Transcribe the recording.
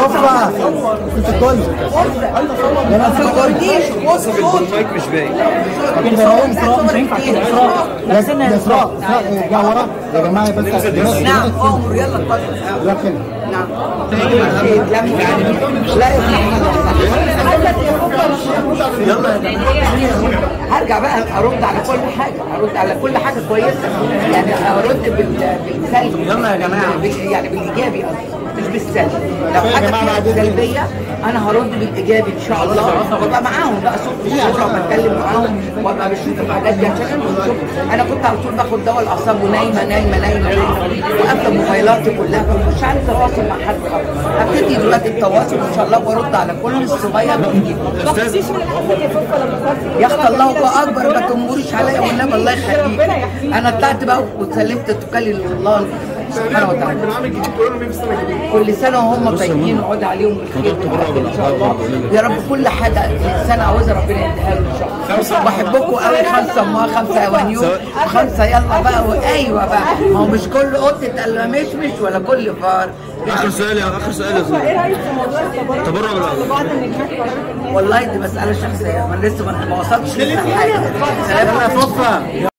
صفا انت الكل انا ما تقوليش بص صوت المايك مش باين لكن ده هو اسراء مش هينفع كده اسراء يا يا اسراء اسراء ارجع ورا يا جماعه بس نعم امر يلا اتفضل لا كده نعم لا يلا هرجع بقى ارد على كل حاجه ارد على كل حاجه كويسه يعني ارد بال- بالسلبي يلا يا جماعة. بال- يعني بالايجابي قصدي مش بالسلبي لو حاجه فيها سلبيه انا هرد بالايجابي ان شاء الله وابقى معاهم بقى صوت في الشاشه وبتكلم معاهم وابقى بشوف الحاجات دي عشان انتوا تشوفوا انا كنت على طول باخد دواء الاعصاب ونايمه نايمه نايمه نايمه وقافله موبايلاتي كلها فمش عارفه اتواصل مع حد خالص هبتدي دلوقتي التواصل ان شاء الله وارد على كل الصغير والكبير يا اخت الله هو اكبر ما تنبرش عليا والنبي الله يخليك انا طلعت بقى وسلمت التكالي لله سبحانه وتعالى كل سنه وهم طيبين وعود عليهم بالخير والعافية ان شاء الله يا رب كل حاجه سنه عاوزها ربنا يديها له ان شاء الله بحبكم قوي خمسه ما خمسه اوانيوم خمسه يلا بقى وايوه بقى ما هو مش كل قطه الا مشمش ولا كل فار اخر سؤال يا اخر سؤال يا ايه رايك في موضوع التبرع تبرع بالعقل. بعض النجمات قررت ان هي والله دي مساله شخصيه ما لسه ما ما وصلتش لسه حاجه يا صفا